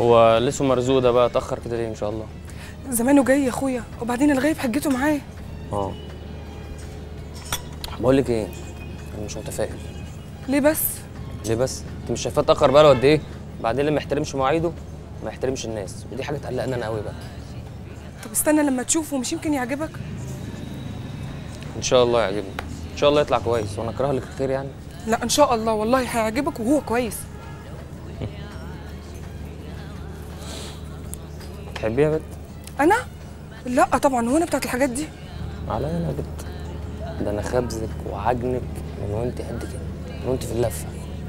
هو لسه مرزوق ده بقى اتاخر كده ليه ان شاء الله زمانه جاي يا اخويا وبعدين الغايب حجته معاه اه بقول لك ايه انا مش متفائل ليه بس ليه بس انت مش شايفاه اتاخر بقى له قد ايه بعدين اللي ما يحترمش مواعيده ما يحترمش الناس ودي حاجه تقلقني انا قوي بقى طب استنى لما تشوفه مش يمكن يعجبك ان شاء الله يعجبني ان شاء الله يطلع كويس وانا اكره لك الخير يعني لا ان شاء الله والله هيعجبك وهو كويس تحبيها يا بت انا لا طبعا هو انا بتاعت الحاجات دي عليا انا يا بت ده انا خبزك وعجنك من وانت قد كده من وانت في اللفه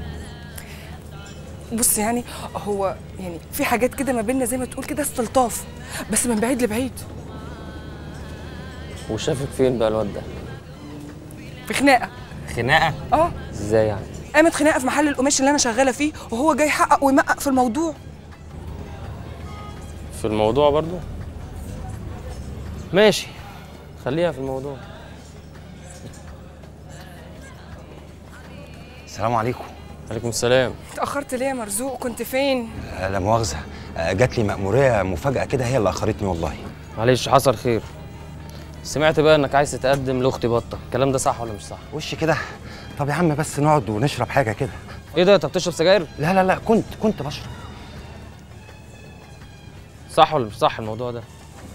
بص يعني هو يعني في حاجات كده ما بيننا زي ما تقول كده استلطاف بس من بعيد لبعيد وشافك فين بقى الواد ده في خناقه خناقه اه ازاي يعني قامت خناقه في محل القماش اللي انا شغاله فيه وهو جاي يحقق ويمقق في الموضوع في الموضوع برضو ماشي خليها في الموضوع السلام عليكم عليكم السلام اتاخرت ليه يا مرزوق كنت فين آه، لا مؤاخذة آه، جات لي مأمورية مفاجأة كده هي اللي أخرتني والله معلش حصل خير سمعت بقى انك عايز تتقدم لاختي بطه الكلام ده صح ولا مش صح وش كده طب يا عم بس نقعد ونشرب حاجة كده ايه ده انت بتشرب سجاير لا لا لا كنت كنت بشرب صح ولا مش صح الموضوع ده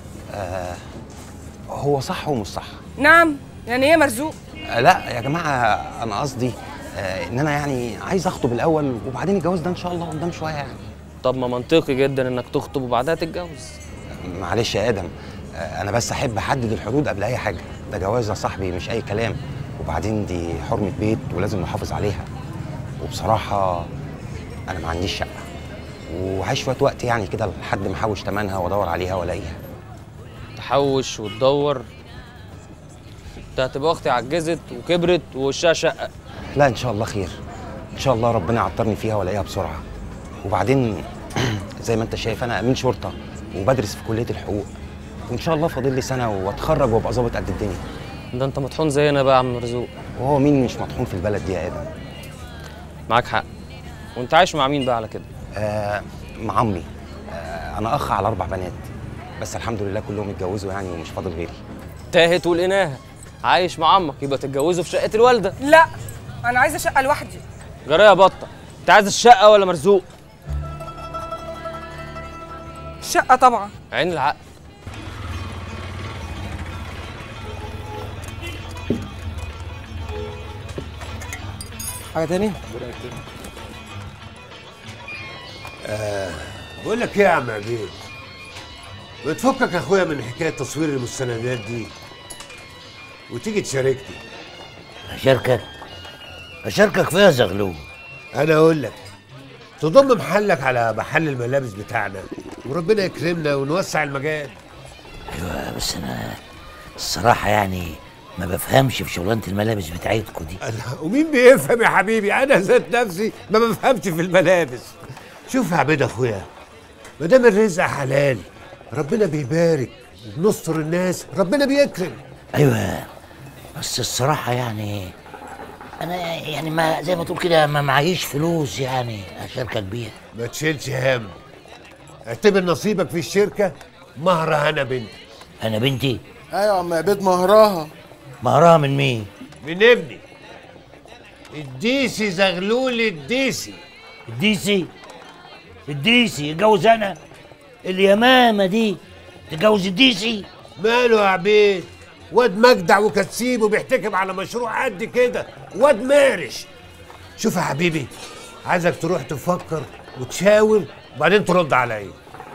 هو صح ومش صح نعم يعني ايه يا مرزوق آه، لا يا جماعة أنا قصدي آه، إن أنا يعني عايز أخطب الأول وبعدين الجواز ده إن شاء الله قدام شوية يعني طب ما منطقي جدا انك تخطب وبعدها تتجوز معلش يا آدم آه، أنا بس أحب أحدد الحدود قبل أي حاجة ده جواز يا صاحبي مش أي كلام وبعدين دي حرمة بيت ولازم نحافظ عليها وبصراحة أنا ما عنديش شقة وعايش شوية وقت يعني كده لحد ما أحوش تمنها وأدور عليها وألاقيها تحوش وتدور انت هتبقى اختي عجزت وكبرت ووشها شقه لا إن شاء الله خير إن شاء الله ربنا يعطرني فيها وألاقيها بسرعة وبعدين زي ما أنت شايف أنا أمين شرطة وبدرس في كلية الحقوق وإن شاء الله فاضل لي سنة وأتخرج وأبقى ظابط قد الدنيا ده انت مطحون زينا بقى يا عم مرزوق وهو مين مش مطحون في البلد دي يا آدم معاك حق وانت عايش مع مين بقى على كده آه مع عمي آه أنا أخ على أربع بنات بس الحمد لله كلهم اتجوزوا يعني ومش فاضل غيري تاهت ولقيناها عايش مع عمك يبقى تتجوزوا في شقه الوالده لا انا عايزه شقه لوحدي جرى يا بطه انت عايز الشقه ولا مرزوق شقه طبعا عين العقل حاجه تاني بقول لك ايه يا عم عبيد بتفكك يا اخويا من حكايه تصوير المستندات دي وتيجي تشاركني أشاركك أشاركك فيها زغلول انا اقول لك تضم محلك على محل الملابس بتاعنا وربنا يكرمنا ونوسع المجال أيوة بس أنا الصراحة يعني ما بفهمش في شغلانة الملابس بتاعتكوا دي أنا ومين بيفهم يا حبيبي انا ذات نفسي ما بفهمش في الملابس شوف يا عبيد اخويا ما دام الرزق حلال ربنا بيبارك وبنستر الناس ربنا بيكرم أيوة بس الصراحة يعني أنا يعني ما زي ما تقول كده ما معيش فلوس يعني أشاركك بيها ما تشيلش هم اعتبر نصيبك في الشركه مهر هنا بنت أنا بنتي ايوه يا عم عبيد مهراها مهرها من مين؟ من ابني الديسي زغلول الديسي الديسي الديسي يتجوز أنا اليمامة دي تتجوز الديسي ماله يا عبيد واد مجدع وكتسيب وبيحتكم على مشروع قد كده واد مارش شوف يا حبيبي عايزك تروح تفكر وتشاور وبعدين ترد عليا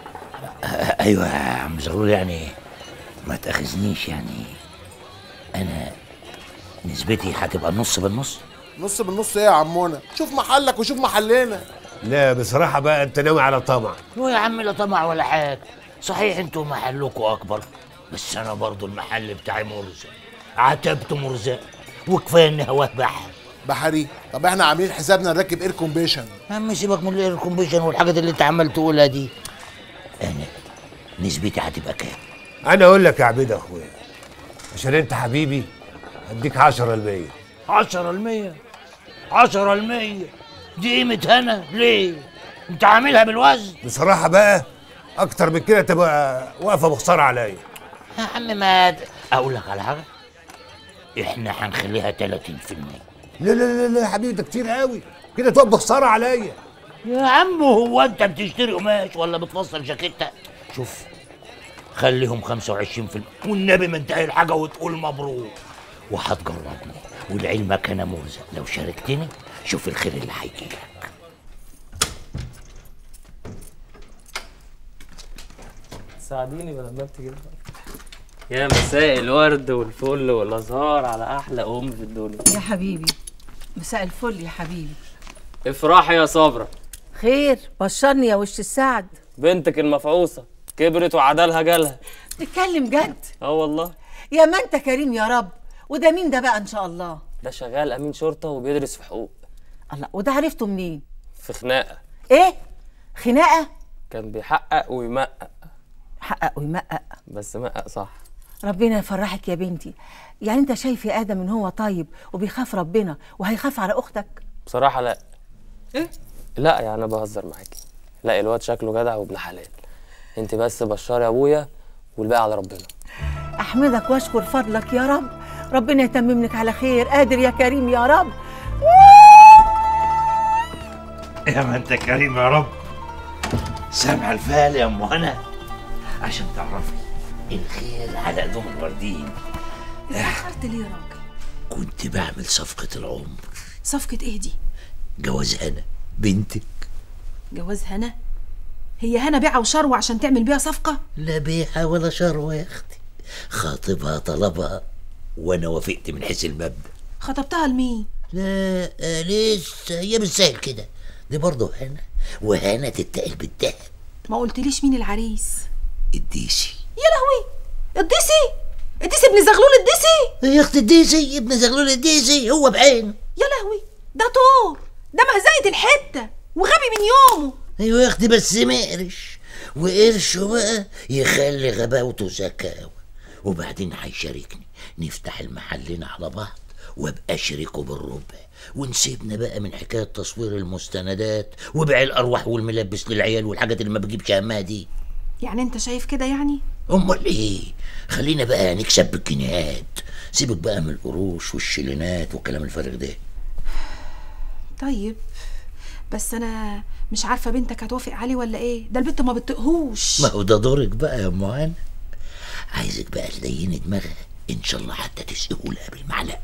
ايوه يا عم زغلول يعني ما تاخذنيش يعني انا نسبتي هتبقى النص بالنص نص بالنص ايه يا عمونا شوف محلك وشوف محلنا لا بصراحة بقى انت ناوي على طمع هو يا عم لا طمع ولا حاجه صحيح انتوا محلكوا اكبر بس انا برضو المحل بتاعي مرزق عتبته مرزق وكفايه ان هواه بحر بحري طب احنا عاملين حسابنا نركب اير كومبيشن يا عم سيبك من الاير كومبيشن والحاجات اللي انت عمال تقولها دي انا نسبتي هتبقى كام انا اقول لك يا عبيد يا اخويا عشان انت حبيبي هديك 10 المية عشرة المية عشرة المية دي قيمة هنا ليه؟ انت عاملها بالوزن بصراحه بقى اكتر من كده تبقى واقفه بخساره عليا يا عم ما اقول لك على حاجه احنا هنخليها 30% لا لا لا لا يا حبيبي ده كتير قوي كده تبقى بخساره عليا يا عم هو انت بتشتري قماش ولا بتفصل جاكيتة شوف خليهم 25% والنبي ما انت قايل حاجه وتقول مبروك وهتجربني ولعلمك انا مرزق لو شاركتني شوف الخير اللي هيجي لك ساعديني بدل ما بتجيب يا مساء الورد والفل والازهار على احلى ام في الدنيا يا حبيبي مساء الفل يا حبيبي افرحي يا صبرا خير بشرني يا وش السعد بنتك المفعوصه كبرت وعدالها جالها تتكلم جد اه والله يا ما انت كريم يا رب وده مين ده بقى ان شاء الله ده شغال امين شرطه وبيدرس في حقوق الله وده عرفته منين في خناقه ايه خناقه كان بيحقق ويمقق حقق ويمقق بس مقق صح ربنا يفرحك يا بنتي يعني انت شايف يا ادم ان هو طيب وبيخاف ربنا وهيخاف على اختك بصراحه لا ايه لا يعني انا بهزر معاكي لا الواد شكله جدع وابن حلال انت بس بشري ابويا والباقي على ربنا احمدك واشكر فضلك يا رب ربنا يتمم لك على خير قادر يا كريم يا رب يا ما انت كريم يا رب سامع الفال يا ام هنا عشان تعرفي الخير على قدوم الوردين اتأخرت ليه يا راجل؟ كنت بعمل صفقة العمر صفقة ايه دي؟ جواز هنا بنتك جواز هنا؟ هي هنا بيعة وشروة عشان تعمل بيها صفقة؟ لا بيعة ولا شروة يا اختي خاطبها طلبها وانا وافقت من حيث المبدأ خطبتها لمين؟ لا آه، لسه هي بالسهل كده دي برضه هنا وهنا تتقل بالدهب ما قلتليش مين العريس الديسي يا لهوي الديسي الديسي ابن زغلول الديسي يا اختي الديسي ابن زغلول الديسي هو بعينه يا لهوي ده طور ده مهزقة الحتة وغبي من يومه ايوه يا اختي بس مقرش وقرشه بقى يخلي غباوته زكاوة وبعدين هيشاركني نفتح المحلين على بعض وابقى شريكه بالربع ونسيبنا بقى من حكايه تصوير المستندات وبيع الارواح والملبس للعيال والحاجات اللي ما بجيبش همها دي يعني انت شايف كده يعني؟ امال ايه خلينا بقى نكسب بالجنيهات سيبك بقى من القروش والشيلينات والكلام الفارغ ده طيب بس انا مش عارفة بنتك هتوافق عليه ولا ايه ده البنت ما بتطقهوش ما هو ده دورك بقى يا ام هنا عايزك بقى تليني دماغها ان شاء الله حتى تسقهولها بالمعلقه